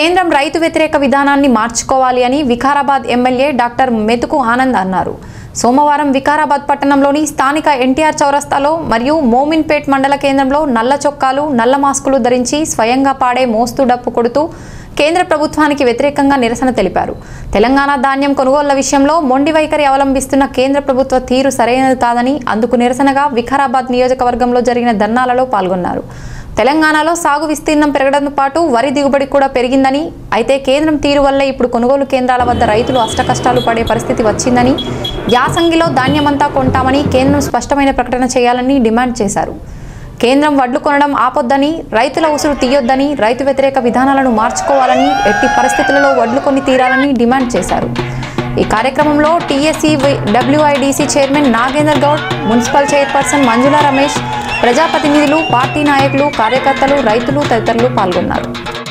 కేంద్రం రైతు వ్యతిరేక విధానాన్ని మార్చుకోవాలి అని వికారాబాద్ ఎమ్మెల్యే డాక్టర్ మెతుకు ఆనంద్ అన్నారు సోమవారం వికారాబాద్ పట్టణంలోని స్థానిక ఎన్టీఆర్ చౌరస్తాలో మరియు మోమిన్పేట్ మండల కేంద్రంలో నల్ల చొక్కాలు నల్ల మాస్కులు ధరించి స్వయంగా పాడే మోస్తూ డప్పు కొడుతూ కేంద్ర ప్రభుత్వానికి వ్యతిరేకంగా నిరసన తెలిపారు తెలంగాణ ధాన్యం కొనుగోళ్ల విషయంలో మొండి వైఖరి అవలంబిస్తున్న కేంద్ర ప్రభుత్వ తీరు సరైనది కాదని అందుకు నిరసనగా వికారాబాద్ నియోజకవర్గంలో జరిగిన ధర్నాలలో పాల్గొన్నారు తెలంగాణలో సాగు విస్తీర్ణం పెరగడంతో పాటు వరి దిగుబడి కూడా పెరిగిందని అయితే కేంద్రం తీరు వల్ల ఇప్పుడు కొనుగోలు కేంద్రాల వద్ద రైతులు అష్టకష్టాలు పడే పరిస్థితి వచ్చిందని యాసంగిలో ధాన్యమంతా కొంటామని కేంద్రం స్పష్టమైన ప్రకటన చేయాలని డిమాండ్ చేశారు కేంద్రం వడ్లు కొనడం ఆపొద్దని రైతుల ఉసురు తీయొద్దని రైతు వ్యతిరేక విధానాలను మార్చుకోవాలని ఎట్టి పరిస్థితులలో వడ్లు కొని తీరాలని డిమాండ్ చేశారు ఈ కార్యక్రమంలో TSC WIDC chairman Nagender Goud municipal chairperson Manjula Ramesh ప్రజాప్రతినిధులు పార్టీ నాయకులు కార్యకర్తలు రైతులు తదితరులు పాల్గొన్నారు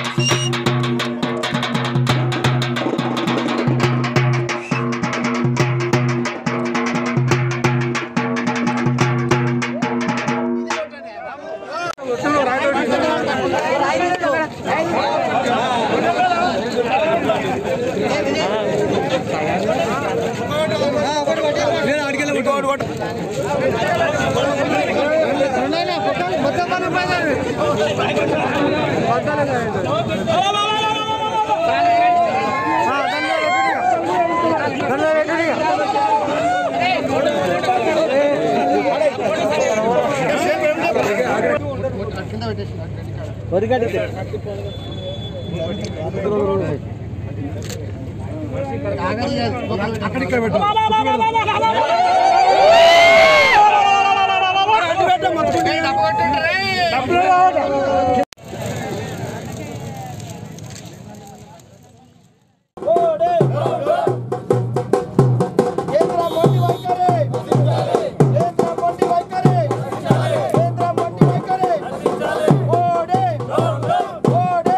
కేంద్ర మొండి వైఖరి కేంద్ర మొండి వైఖరి కేంద్ర మొండి వైఖరి ఓడే ఓడే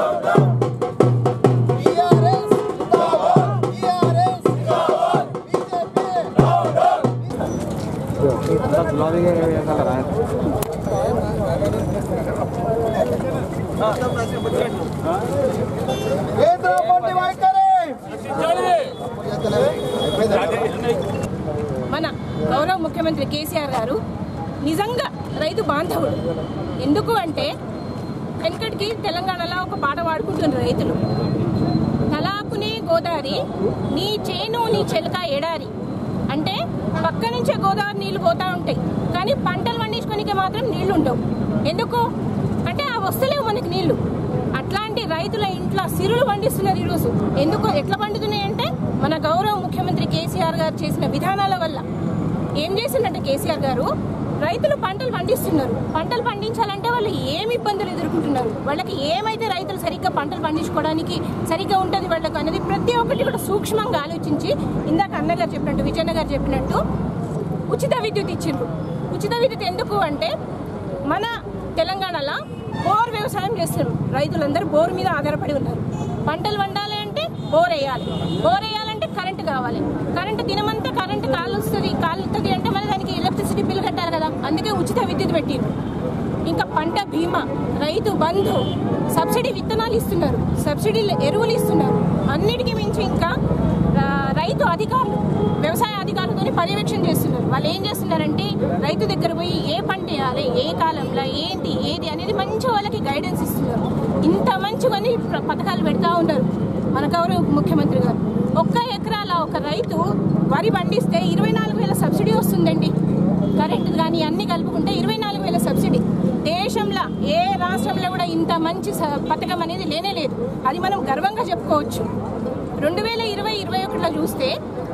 టిఆర్ఎస్ జిందాబాద్ టిఆర్ఎస్ జిందాబాద్ బీజేపీ కేంద్ర మొండి వైఖరి మన గౌరవ ముఖ్యమంత్రి కేసీఆర్ గారు నిజంగా రైతు బాంధవుడు ఎందుకు అంటే వెనకటికి తెలంగాణలో ఒక పాట పాడుకుంటున్నారు రైతులు తలాకునే గోదావరి నీ చేను నీ చెలక ఎడారి అంటే పక్క నుంచే గోదావరి నీళ్లు పోతా ఉంటాయి కానీ పంటలు పండించుకోనికి మాత్రం నీళ్లు ఉండవు ఎందుకు అంటే ఆ వస్తలేవు మనకి నీళ్లు అట్లాంటి రైతుల ఇంట్లో సిరులు పండిస్తున్నారు ఈరోజు ఎందుకు ఎట్లా పండుతున్నాయంటే మన గౌరవ ముఖ్యమంత్రి కేసీఆర్ గారు చేసిన విధానాల వల్ల ఏం చేసిందంటే కేసీఆర్ గారు రైతులు పంటలు పండిస్తున్నారు పంటలు పండించాలంటే వాళ్ళు ఏమి ఇబ్బందులు ఎదుర్కొంటున్నారు వాళ్ళకి ఏమైతే రైతులు సరిగ్గా పంటలు పండించుకోవడానికి సరిగ్గా ఉంటుంది వాళ్ళకు అనేది ప్రతి ఒక్కటి కూడా సూక్ష్మంగా ఆలోచించి ఇందాక అన్నగారు చెప్పినట్టు విజయన్న గారు చెప్పినట్టు ఉచిత విద్యుత్ ఇచ్చిండ్రు ఉచిత విద్యుత్ ఎందుకు అంటే మన తెలంగాణలో బోర్ వ్యవసాయం చేస్తారు రైతులందరూ బోర్ మీద ఆధారపడి ఉన్నారు పంటలు వండాలి అంటే బోర్ వేయాలి బోర్ వేయాలంటే కరెంటు కావాలి కరెంటు దినమంతా కరెంటు కాలుస్తుంది కాలుతుంది అంటే మళ్ళీ దానికి ఎలక్ట్రిసిటీ బిల్ కట్టాలి కదా అందుకే ఉచిత విద్యుత్ పెట్టిండ్రు ఇంకా పంట బీమా రైతు బంధు సబ్సిడీ విత్తనాలు ఇస్తున్నారు సబ్సిడీ ఎరువులు ఇస్తున్నారు అన్నిటికీ మించి ఇంకా ఆ, రైతు అధికారులు వ్యవసాయ అధికారులతో పర్యవేక్షణ చేస్తున్నారు వాళ్ళు ఏం చేస్తున్నారంటే రైతు దగ్గర పోయి ఏ పంట వేయాలి ఏ కాలంలో ఏంటి ఏది అనేది మంచి వాళ్ళకి గైడెన్స్ ఇస్తున్నారు ఇంత మంచిగాని ప్ర- పథకాలు పెడతా ఉన్నారు మన గౌరవ ముఖ్యమంత్రి గారు ఒక్క ఎకరాల ఒక రైతు వరి పండిస్తే ఇరవై నాలుగు వేల సబ్సిడీ వస్తుందండి కరెంట్ కానీ అన్ని కలుపుకుంటే ఇరవై నాలుగు వేల సబ్సిడీ దేశంలో ఏ రాష్ట్రంలో కూడా ఇంత మంచి స- పథకం అనేది లేనే లేదు అది మనం గర్వంగా చెప్పుకోవచ్చు రెండు వేల ఇరవై ఇరవై ఒకటిలో చూస్తే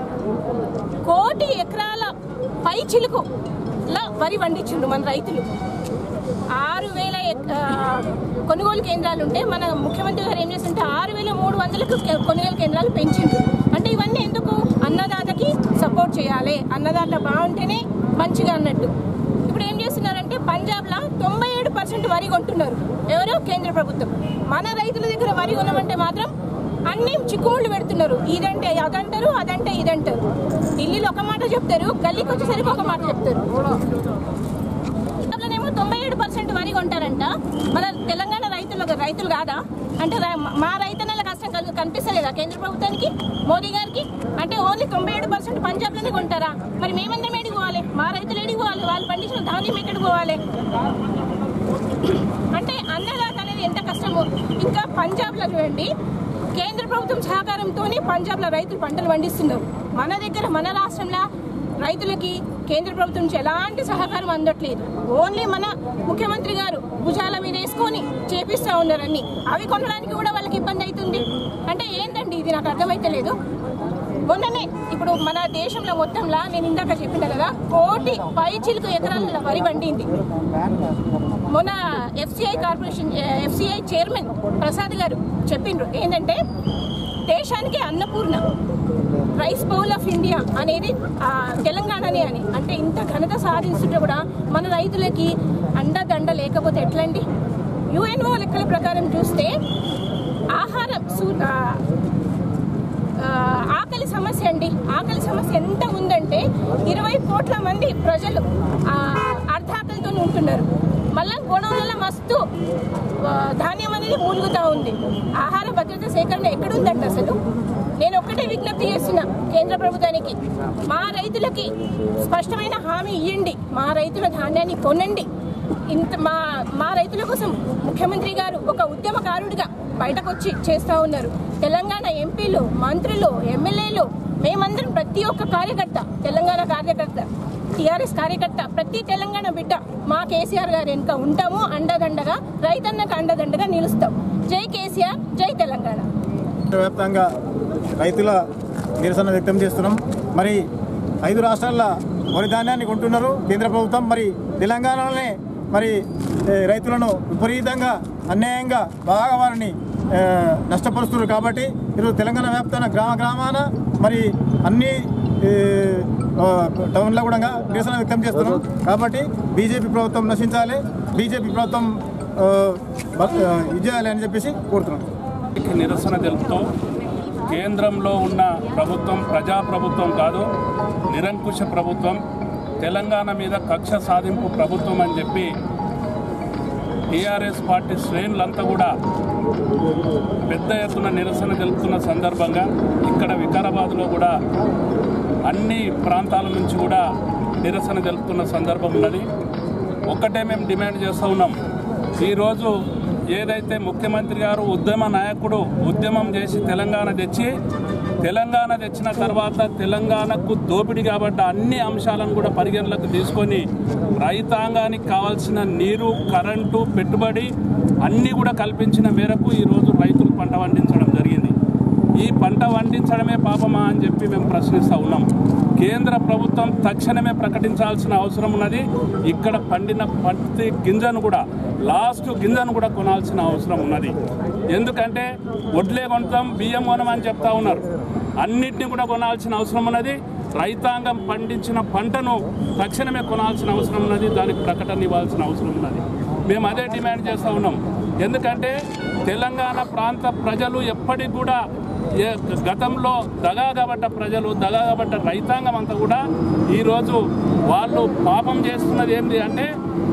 కోటి ఎకరాల పై చిలుకులా వరి పండించిండు మన రైతులు ఆరు వేల ఎక్- ఆ, కొనుగోలు కేంద్రాలు ఉంటే మన ముఖ్యమంత్రి గారు ఏం చేస్తుంటే ఆరు వేల మూడు వందలకు కే- కొనుగోలు కేంద్రాలు పెంచిండ్రు అంటే ఇవన్నీ ఎందుకు అన్నదాతకి సపోర్ట్ చేయాలి అన్నదాత బాగుంటేనే మంచిగా అన్నట్టు ఇప్పుడు ఏం చేస్తున్నారంటే పంజాబ్లో తొంభై ఏడు పర్సెంట్ వరి కొంటున్నారు ఎవరో కేంద్ర ప్రభుత్వం మన రైతుల దగ్గర వరి కొనమంటే మాత్రం అన్ని చిక్కుముళ్ళు పెడుతున్నారు ఇదంటే అదంటారు అదంటే ఇదంటారు ఢిల్లీలో ఒక మాట చెప్తారు గల్లీకి వచ్చేసరికి ఒక మాట చెప్తారు పంజాబ్లోనేమో తొంభై ఏడు పర్సెంట్ వరి కొంటారంట మన తెలంగాణ రైతుల రాష్ట్రాల రైతులు కాదా అంటే రా- మా రైతన్నల కష్టం కల్- కనిపిస్తలేదా కేంద్ర ప్రభుత్వానికి మోదీ గారికి అంటే ఓన్లీ తొంభై ఏడు పర్సెంట్ పంజాబ్లోనే కొంటారా మరి మేమందరం ఏడికి పోవాలి మా రైతులు ఏడికి పోవాలి వాళ్ళు పండించిన ధాన్యం ఎక్కడికి పోవాలి అంటే అన్నదాత అనేది ఎంత కష్టమో ఇంకా పంజాబ్లో చూడండి కేంద్ర ప్రభుత్వం సహకారంతో పంజాబ్లో రైతులు పంటలు పండిస్తున్నారు మన దగ్గర మన రాష్ట్రంలో రైతులకి కేంద్ర ప్రభుత్వం నుంచి ఎలాంటి సహకారం అందట్లేదు ఓన్లీ మన ముఖ్యమంత్రి గారు భుజాల మీద వేసుకొని చేపిస్తూ ఉన్నారు అన్ని అవి కొనడానికి కూడా వాళ్ళకి ఇబ్బంది అవుతుంది అంటే ఏంటండి ఇది నాకు అర్థమైతలేదు మొన్ననే ఇప్పుడు మన దేశంలో మొత్తంలో నేను ఇందాక చెప్పిన కదా కోటి పై చిలుకు ఎకరాల వరి పండింది మొన్న FCI corporation FCI chairman Prasad గారు చెప్పిండ్రు ఏంటంటే దేశానికి Annapurna rice bowl of India అనేది ఆ, తెలంగాణనే అని అంటే ఇంత ఘనత సాధిస్తుంటే కూడా మన రైతులకి అండదండ లేకపోతే ఎట్లండి యుఎన్ఓ లెక్కల ప్రకారం చూస్తే ఆహారం సు- ఆ, ఆ, ఆకలి సమస్య అండి ఆకలి సమస్య ఎంత ఉందంటే ఇరవై కోట్ల మంది ప్రజలు ఆ, అర్ధాకలితో ఉంటున్నారు మళ్ళా గోడౌన్లలో మస్తు ఆ, ధాన్యం అనేది మూలుగుతా ఉంది ఆహార భద్రత సేకరణ ఎక్కడుందండి అసలు నేను ఒక్కటే విజ్ఞప్తి చేస్తున్నా కేంద్ర ప్రభుత్వానికి మా రైతులకి స్పష్టమైన హామీ ఇవ్వండి మా రైతుల ధాన్యాన్ని కొనండి ఇంత మా మా రైతుల కోసం ముఖ్యమంత్రి గారు ఒక ఉద్యమకారుడిగా బయటకు వచ్చి చేస్తూ ఉన్నారు తెలంగాణ ఎంపీలు మంత్రులు ఎమ్మెల్యేలు మేమందరం ప్రతి ఒక్క కార్యకర్త తెలంగాణ కార్యకర్త టీఆర్ఎస్ కార్యకర్త ప్రతి తెలంగాణ బిడ్డ మా కేసీఆర్ గారు వెనుక ఉంటాము అండదండగా రైతన్నకు అండదండగా నిలుస్తాం జై కేసీఆర్ జై తెలంగాణ వ్యాప్తంగా రైతుల నిరసన వ్యక్తం చేస్తున్నాం మరి ఐదు రాష్ట్రాల వరి ధాన్యాన్ని కొంటున్నారు కేంద్ర ప్రభుత్వం మరి తెలంగాణలోనే మరి ఏ, రైతులను విపరీతంగా అన్యాయంగా బాగా వారిని ఏ, నష్టపరుస్తున్నారు కాబట్టి ఈరోజు తెలంగాణ వ్యాప్తంగా గ్రామ గ్రామాన మరి అన్ని ఏ, ఆ, టౌన్లో కూడా నిరసన వ్యక్తం చేస్తున్నాం కాబట్టి బీజేపీ ప్రభుత్వం నశించాలి బీజేపీ ప్రభుత్వం ఆ, బ- ఆ, ఇది చేయాలి అని చెప్పేసి కోరుతున్నాం దీనికి నిరసన తెలుపుతూ కేంద్రంలో ఉన్న ప్రభుత్వం ప్రజాప్రభుత్వం కాదు నిరంకుశ ప్రభుత్వం తెలంగాణ మీద కక్ష సాధింపు ప్రభుత్వం అని చెప్పి టీఆర్ఎస్ పార్టీ శ్రేణులంతా కూడా పెద్ద ఎత్తున నిరసన తెలుపుతున్న సందర్భంగా ఇక్కడ వికారాబాద్లో కూడా అన్ని ప్రాంతాల నుంచి కూడా నిరసన తెలుపుతున్న సందర్భం ఉన్నది ఒక్కటే మేము డిమాండ్ చేస్తూ ఉన్నాం ఈరోజు ఏదైతే ముఖ్యమంత్రి గారు ఉద్యమ నాయకుడు ఉద్యమం చేసి తెలంగాణ తెచ్చి తెలంగాణ తెచ్చిన తర్వాత తెలంగాణకు దోపిడీ కాబట్టి అన్ని అంశాలను కూడా పరిగణలోకి తీసుకొని రైతాంగానికి కావాల్సిన నీరు కరెంటు పెట్టుబడి అన్నీ కూడా కల్పించిన మేరకు ఈరోజు రైతులు పంట పండించడం జరిగింది ఈ పంట పండించడమే పాపమా అని చెప్పి మేము ప్రశ్నిస్తూ ఉన్నాం కేంద్ర ప్రభుత్వం తక్షణమే ప్రకటించాల్సిన అవసరం ఉన్నది ఇక్కడ పండిన పత్తి గింజను కూడా లాస్ట్ గింజను కూడా కొనాల్సిన అవసరం ఉన్నది ఎందుకంటే వడ్లే కొంటాం బియ్యం కొనమని చెప్తా ఉన్నారు అన్నిటిని కూడా కొనాల్సిన అవసరం ఉన్నది రైతాంగం పండించిన పంటను తక్షణమే కొనాల్సిన అవసరం ఉన్నది దానికి ప్రకటన ఇవ్వాల్సిన అవసరం ఉన్నది మేము అదే డిమాండ్ చేస్తూ ఉన్నాం ఎందుకంటే తెలంగాణ ప్రాంత ప్రజలు ఎప్పటికి కూడా ఏ- గతంలో దగాగబడ్డ ప్రజలు దగాగబడ్డ రైతాంగం అంతా కూడా ఈరోజు వాళ్ళు పాపం చేస్తున్నది ఏంటి అంటే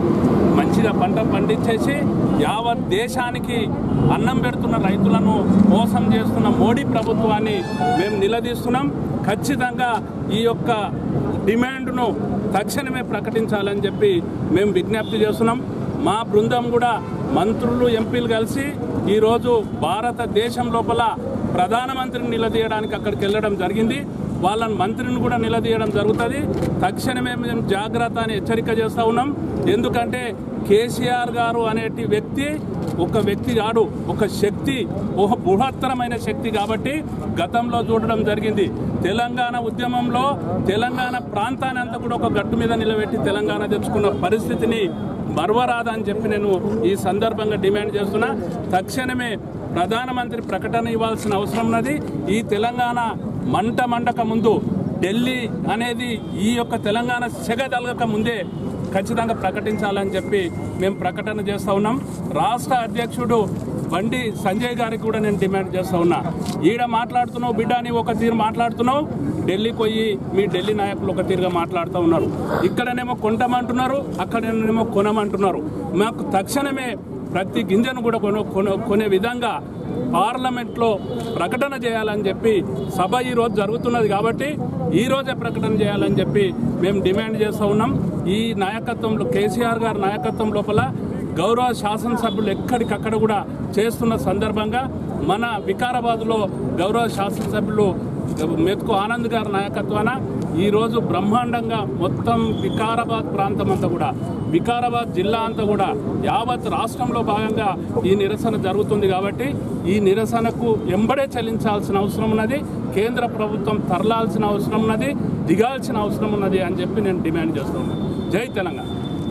మంచిగా పంట పండించేసి యావత్ దేశానికి అన్నం పెడుతున్న రైతులను మోసం చేస్తున్న మోడీ ప్రభుత్వాన్ని మేము నిలదీస్తున్నాం ఖచ్చితంగా ఈ యొక్క డిమాండ్ను తక్షణమే ప్రకటించాలని చెప్పి మేము విజ్ఞప్తి చేస్తున్నాం మా బృందం కూడా మంత్రులు ఎంపీలు కలిసి ఈరోజు భారతదేశం లోపల ప్రధానమంత్రిని నిలదీయడానికి అక్కడికి వెళ్ళడం జరిగింది వాళ్ళని మంత్రిని కూడా నిలదీయడం జరుగుతుంది తక్షణమే మేము జాగ్రత్త అని హెచ్చరిక చేస్తూ ఉన్నాం ఎందుకంటే కేసీఆర్ గారు అనేటి వ్యక్తి ఒక వ్యక్తి కాడు ఒక శక్తి ఒక బృహత్తరమైన శక్తి కాబట్టి గతంలో చూడడం జరిగింది తెలంగాణ ఉద్యమంలో తెలంగాణ ప్రాంతాన్ని అంతా కూడా ఒక గట్టు మీద నిలబెట్టి తెలంగాణ తెచ్చుకున్న పరిస్థితిని మరవరాదని చెప్పి నేను ఈ సందర్భంగా డిమాండ్ చేస్తున్నా తక్షణమే ప్రధానమంత్రి ప్రకటన ఇవ్వాల్సిన అవసరం ఉన్నది ఈ తెలంగాణ మంట మండక ముందు ఢిల్లీ అనేది ఈ యొక్క తెలంగాణ సెగ తలగక ముందే ఖచ్చితంగా ప్రకటించాలని చెప్పి మేము ప్రకటన చేస్తూ ఉన్నాం రాష్ట్ర అధ్యక్షుడు బండి సంజయ్ గారికి కూడా నేను డిమాండ్ చేస్తూ ఉన్నా ఈడ మాట్లాడుతున్నావు బిడ్డ అని ఒక తీరు మాట్లాడుతున్నావు ఢిల్లీకి పోయి మీ ఢిల్లీ నాయకులు ఒక తీరుగా మాట్లాడుతూ ఉన్నారు ఇక్కడనేమో కొంటమంటున్నారు అక్కడనేమో కొనమంటున్నారు మాకు తక్షణమే ప్రతి గింజను కూడా కొను కొను కొనే విధంగా పార్లమెంట్లో ప్రకటన చేయాలని చెప్పి సభ ఈరోజు జరుగుతున్నది కాబట్టి ఈ రోజే ప్రకటన చేయాలని చెప్పి మేము డిమాండ్ చేస్తూ ఉన్నాం ఈ నాయకత్వంలో కేసీఆర్ గారి నాయకత్వం లోపల గౌరవ శాసనసభ్యులు ఎక్కడికక్కడ కూడా చేస్తున్న సందర్భంగా మన వికారాబాద్లో గౌరవ శాసనసభ్యులు మెతుకు ఆనంద్ గారి నాయకత్వాన ఈరోజు బ్రహ్మాండంగా మొత్తం వికారాబాద్ ప్రాంతం అంతా కూడా వికారాబాద్ జిల్లా అంతా కూడా యావత్ రాష్ట్రంలో భాగంగా ఈ నిరసన జరుగుతుంది కాబట్టి ఈ నిరసనకు ఎంబడే చెల్లించాల్సిన అవసరం ఉన్నది కేంద్ర ప్రభుత్వం తరలాల్సిన అవసరం ఉన్నది దిగాల్సిన అవసరం ఉన్నది అని చెప్పి నేను డిమాండ్ చేస్తున్నాను జై తెలంగాణ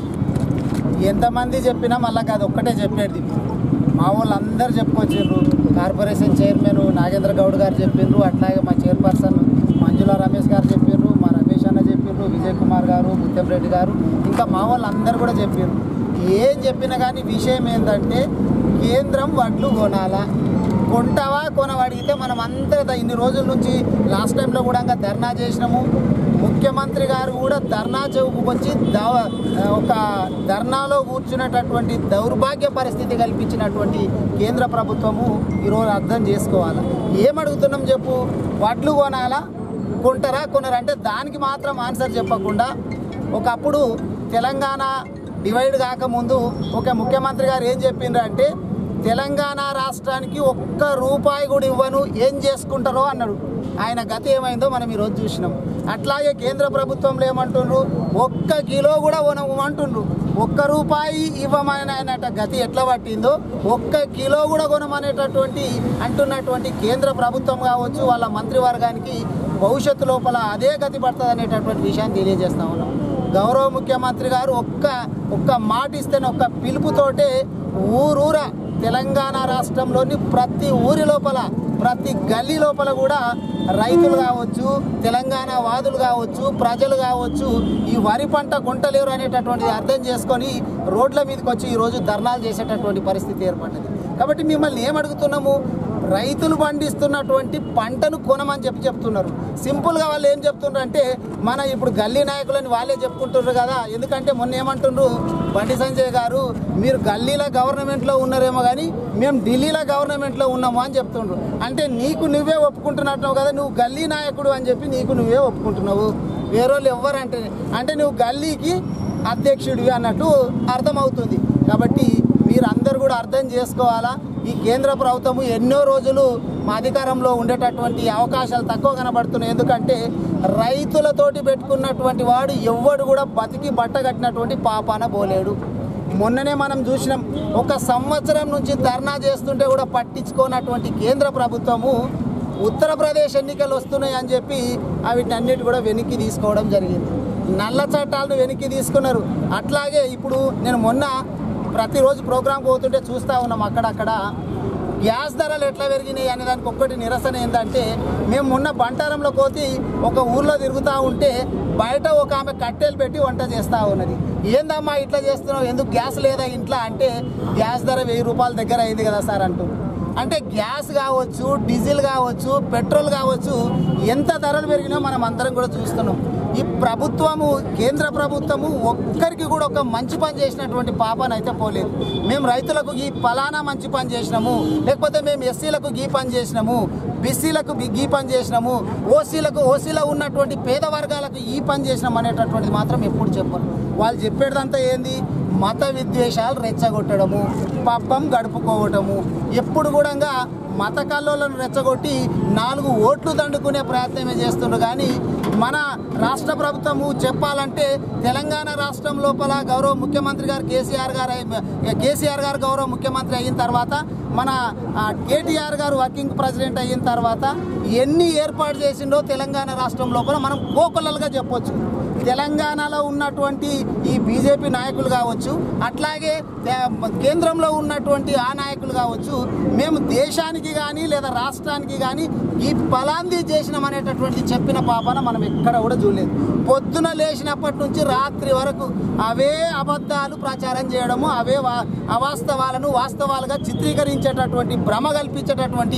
ఎంతమంది చెప్పినా మళ్ళీ అది ఒక్కటే చెప్పేది మా వాళ్ళు అందరు చెప్పుకొచ్చిండ్రు కార్పొరేషన్ చైర్మన్ నాగేంద్ర గౌడ్ గారు చెప్పిండ్రు అట్లాగే మా చైర్పర్సన్ మంజుల రమేష్ గారు చెప్పిండ్రు మా రమేష్ అన్న చెప్పిండ్రు విజయ్ కుమార్ గారు ముత్యం రెడ్డి గారు ఇంకా మా వాళ్ళు అందరు కూడా చెప్పిండ్రు ఏం చెప్పినా కానీ విషయం ఏంటంటే కేంద్రం వడ్లు కొనాలా కొంటావా కొనవా అడిగితే మనం అంతా ఇన్ని రోజుల నుంచి లాస్ట్ టైంలో కూడా ఇంకా ధర్నా చేసినాము ముఖ్యమంత్రి గారు కూడా ధర్నా చౌకు వచ్చి దవ ఒక ధర్నాలో కూర్చున్నటువంటి దౌర్భాగ్య పరిస్థితి కల్పించినటువంటి కేంద్ర ప్రభుత్వము ఈరోజు అర్థం చేసుకోవాలి ఏమడుగుతున్నాం చెప్పు వడ్లు కొనాలా కొంటారా కొనరా అంటే దానికి మాత్రం ఆన్సర్ చెప్పకుండా ఒకప్పుడు తెలంగాణ డివైడ్ కాకముందు ఒక ముఖ్యమంత్రి గారు ఏం చెప్పిండ్రు అంటే తెలంగాణ రాష్ట్రానికి ఒక్క రూపాయి కూడా ఇవ్వను ఏం చేసుకుంటారో అన్నాడు ఆయన గతి ఏమైందో మనం ఈరోజు చూసినాం అట్లాగే కేంద్ర ప్రభుత్వంలో ఏమంటుండ్రు ఒక్క కిలో కూడా కొనమంటుండ్రు ఒక్క రూపాయి ఇవ్వమని ఆయనట గతి ఎట్లా పట్టిందో ఒక్క కిలో కూడా కొనమనేటటువంటి అంటున్నటువంటి కేంద్ర ప్రభుత్వం కావచ్చు వాళ్ళ మంత్రివర్గానికి భవిష్యత్తు లోపల అదే గతి పడుతుంది అనేటటువంటి విషయాన్ని తెలియజేస్తా ఉన్నాం గౌరవ ముఖ్యమంత్రి గారు ఒక్క ఒక్క మాట ఇస్తేనే ఒక్క పిలుపుతోటే ఊరూర తెలంగాణ రాష్ట్రంలోని ప్రతి ఊరి లోపల ప్రతి గల్లీ లోపల కూడా రైతులు కావచ్చు తెలంగాణ వాదులు కావచ్చు ప్రజలు కావచ్చు ఈ వరి పంట కొంటలేరు అనేటటువంటిది అర్థం చేసుకొని రోడ్ల మీదకి వచ్చి ఈరోజు ధర్నాలు చేసేటటువంటి పరిస్థితి ఏర్పడ్డది కాబట్టి మిమ్మల్ని ఏమడుగుతున్నాము రైతులు పండిస్తున్నటువంటి పంటను కొనమని చెప్పి చెప్తున్నారు సింపుల్గా వాళ్ళు ఏం చెప్తున్నారు అంటే మన ఇప్పుడు గల్లీ నాయకులని వాళ్ళే చెప్పుకుంటున్నారు కదా ఎందుకంటే మొన్న ఏమంటుండ్రు బండి సంజయ్ గారు మీరు గల్లీల గవర్నమెంట్లో ఉన్నారేమో కానీ మేము ఢిల్లీలో గవర్నమెంట్లో ఉన్నాము అని చెప్తుండ్రు అంటే నీకు నువ్వే ఒప్పుకుంటున్నట్టు కదా నువ్వు గల్లీ నాయకుడు అని చెప్పి నీకు నువ్వే ఒప్పుకుంటున్నావు వేరేళ్ళు ఎవ్వరంటే అంటే నువ్వు గల్లీకి అధ్యక్షుడివి అన్నట్టు అర్థమవుతుంది కాబట్టి మీరు అందరు కూడా అర్థం చేసుకోవాలా ఈ కేంద్ర ప్రభుత్వము ఎన్నో రోజులు మా అధికారంలో ఉండేటటువంటి అవకాశాలు తక్కువ కనబడుతున్నాయి ఎందుకంటే రైతులతోటి పెట్టుకున్నటువంటి వాడు ఎవ్వడు కూడా బతికి బట్ట కట్టినటువంటి పాపాన పోలేడు మొన్ననే మనం చూసినాం ఒక సంవత్సరం నుంచి ధర్నా చేస్తుంటే కూడా పట్టించుకోనటువంటి కేంద్ర ప్రభుత్వము ఉత్తరప్రదేశ్ ఎన్నికలు వస్తున్నాయి అని చెప్పి వీటన్నిటి కూడా వెనక్కి తీసుకోవడం జరిగింది నల్ల చట్టాలను వెనక్కి తీసుకున్నారు అట్లాగే ఇప్పుడు నేను మొన్న ప్రతిరోజు ప్రోగ్రామ్ పోతుంటే చూస్తూ ఉన్నాం అక్కడక్కడ గ్యాస్ ధరలు ఎట్లా పెరిగినాయి అనే దానికి ఒక్కటి నిరసన ఏంటంటే మేము మొన్న బంటారంలో కోతి ఒక ఊర్లో తిరుగుతూ ఉంటే బయట ఒక ఆమె కట్టెలు పెట్టి వంట చేస్తూ ఉన్నది ఏందమ్మా ఇట్లా చేస్తున్నావు ఎందుకు గ్యాస్ లేదా ఇంట్లో అంటే గ్యాస్ ధర వెయ్యి రూపాయల దగ్గర అయింది కదా సార్ అంటూ అంటే గ్యాస్ కావచ్చు డీజిల్ కావచ్చు పెట్రోల్ కావచ్చు ఎంత ధరలు పెరిగినా మనం అందరం కూడా చూస్తున్నాం ఈ ప్రభుత్వము కేంద్ర ప్రభుత్వము ఒక్కరికి కూడా ఒక మంచి పని చేసినటువంటి పాపన అయితే పోలేదు మేము రైతులకు ఈ ఫలానా మంచి పని చేసినాము లేకపోతే మేము ఎస్సీలకు గీ పని చేసినాము బీసీలకు బి- గీ పని చేసినాము ఓసీలకు ఓసీలో ఉన్నటువంటి పేద వర్గాలకు ఈ పని చేసినాం అనేటటువంటిది మాత్రం ఎప్పుడు చెప్పరు వాళ్ళు చెప్పేదంతా ఏంది మత విద్వేషాలు రెచ్చగొట్టడము పబ్బం గడుపుకోవటము ఎప్పుడు కూడా మత కల్లోలను రెచ్చగొట్టి నాలుగు ఓట్లు దండుకునే ప్రయత్నమే చేస్తుండ్రు కానీ మన రాష్ట్ర ప్రభుత్వము చెప్పాలంటే తెలంగాణ రాష్ట్రం లోపల గౌరవ ముఖ్యమంత్రి గారు కేసీఆర్ గారు అయి- కేసీఆర్ గారు గౌరవ ముఖ్యమంత్రి అయిన తర్వాత మన ఆ, కేటీఆర్ గారు వర్కింగ్ ప్రెసిడెంట్ అయిన తర్వాత ఎన్ని ఏర్పాటు చేసిండో తెలంగాణ రాష్ట్రం లోపల మనం కోకొల్లలుగా చెప్పొచ్చు తెలంగాణలో ఉన్నటువంటి ఈ బీజేపీ నాయకులు కావచ్చు అట్లాగే తే- కేంద్రంలో ఉన్నటువంటి ఆ నాయకులు కావచ్చు మేము దేశానికి కానీ లేదా రాష్ట్రానికి కానీ ఈ ఫలాంది చేసినాం అనేటటువంటి చెప్పిన పాపన మనం ఎక్కడ కూడా చూడలేదు పొద్దున లేచినప్పటి నుంచి రాత్రి వరకు అవే అబద్ధాలు ప్రచారం చేయడము అవే వా- అవాస్తవాలను వాస్తవాలుగా చిత్రీకరించేటటువంటి భ్రమ కల్పించేటటువంటి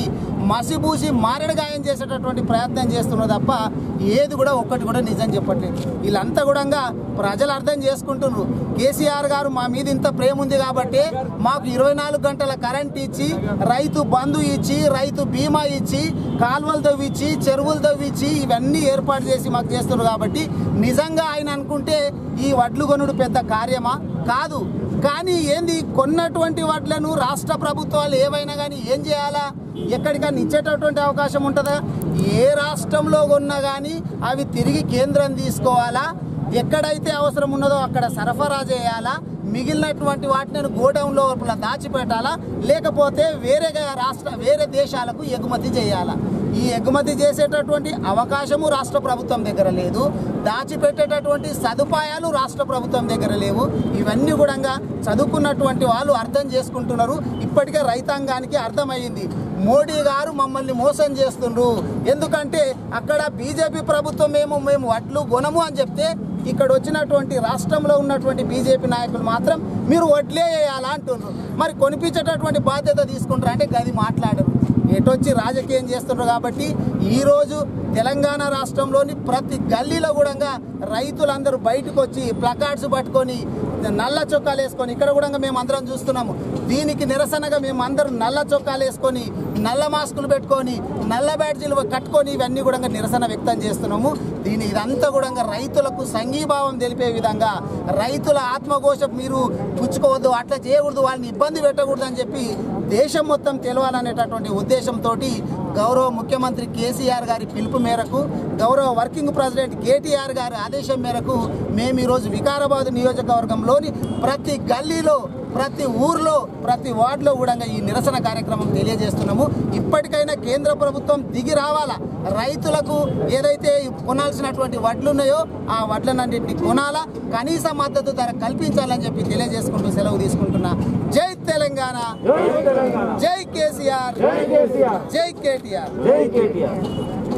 మసిబూసి మారడు గాయం చేసేటటువంటి ప్రయత్నం చేస్తున్నారు తప్ప ఏది కూడా ఒక్కటి కూడా నిజం చెప్పట్లేదు వీళ్ళంతా కూడా ప్రజలు అర్థం చేసుకుంటున్నారు కేసీఆర్ గారు మా మీద ఇంత ప్రేమ ఉంది కాబట్టి మాకు ఇరవై నాలుగు గంటల కరెంట్ ఇచ్చి రైతు బంధు ఇచ్చి రైతు బీమా ఇచ్చి కాలువలు తవ్వించి చెరువులు తవ్వించి ఇవన్నీ ఏర్పాటు చేసి మాకు చేస్తున్నారు కాబట్టి నిజంగా ఆయన అనుకుంటే ఈ వడ్లు కొనుడు పెద్ద కార్యమా కాదు కానీ ఏంది కొన్నటువంటి వడ్లను రాష్ట్ర ప్రభుత్వాలు ఏవైనా కానీ ఏం చేయాలా ఎక్కడికైనా ఇచ్చేటటువంటి అవకాశం ఉంటుందా ఏ రాష్ట్రంలో కొన్నా కానీ అవి తిరిగి కేంద్రం తీసుకోవాలా ఎక్కడైతే అవసరం ఉన్నదో అక్కడ సరఫరా చేయాలా మిగిలినటువంటి వాటిని గోడౌన్ లోపల దాచిపెట్టాలా లేకపోతే వేరే రాష్ట్ర వేరే దేశాలకు ఎగుమతి చేయాలా ఈ ఎగుమతి చేసేటటువంటి అవకాశము రాష్ట్ర ప్రభుత్వం దగ్గర లేదు దాచిపెట్టేటటువంటి సదుపాయాలు రాష్ట్ర ప్రభుత్వం దగ్గర లేవు ఇవన్నీ కూడా చదువుకున్నటువంటి వాళ్ళు అర్థం చేసుకుంటున్నారు ఇప్పటికే రైతాంగానికి అర్థమైంది మోడీ గారు మమ్మల్ని మోసం చేస్తుండ్రు ఎందుకంటే అక్కడ బీజేపీ ప్రభుత్వం మేము మేము వడ్లు కొనము అని చెప్తే ఇక్కడ వచ్చినటువంటి రాష్ట్రంలో ఉన్నటువంటి బీజేపీ నాయకులు మాత్రం మీరు వడ్లే వేయాలా అంటున్నారు మరి కొనిపించేటటువంటి బాధ్యత తీసుకుంటారు అంటే గది మాట్లాడరు ఎటొచ్చి రాజకీయం చేస్తున్నారు కాబట్టి ఈరోజు తెలంగాణ రాష్ట్రంలోని ప్రతి గల్లీలో కూడా రైతులందరూ బయటకు వచ్చి ప్లకార్డ్స్ పట్టుకొని నల్ల చొక్కాలు వేసుకొని ఇక్కడ కూడా మేము అందరం చూస్తున్నాము దీనికి నిరసనగా మేము అందరం నల్ల చొక్కాలు వేసుకొని నల్ల మాస్కులు పెట్టుకొని నల్ల బ్యాడ్జీలు కట్టుకొని ఇవన్నీ కూడా నిరసన వ్యక్తం చేస్తున్నాము దీని ఇదంతా కూడా రైతులకు సంఘీభావం తెలిపే విధంగా రైతుల ఆత్మఘోష మీరు పుచ్చుకోవద్దు అట్లా చేయకూడదు వాళ్ళని ఇబ్బంది పెట్టకూడదు అని చెప్పి దేశం మొత్తం తెలవాలనేటటువంటి ఉద్దేశంతో గౌరవ ముఖ్యమంత్రి కేసీఆర్ గారి పిలుపు మేరకు గౌరవ వర్కింగ్ ప్రెసిడెంట్ కేటీఆర్ గారి ఆదేశం మేరకు మేము ఈరోజు వికారాబాద్ నియోజకవర్గంలోని ప్రతి గల్లీలో ప్రతి ఊర్లో ప్రతి వార్డులో కూడా ఈ నిరసన కార్యక్రమం తెలియజేస్తున్నాము ఇప్పటికైనా కేంద్ర ప్రభుత్వం దిగి రావాలా రైతులకు ఏదైతే కొనాల్సినటువంటి వడ్లు ఉన్నాయో ఆ వడ్లన్నింటినీ కొనాలా కనీస మద్దతు ధర కల్పించాలని చెప్పి తెలియజేసుకుంటూ సెలవు తీసుకుంటున్నా జై తెలంగాణ జై కేసీఆర్ జై కేటీఆర్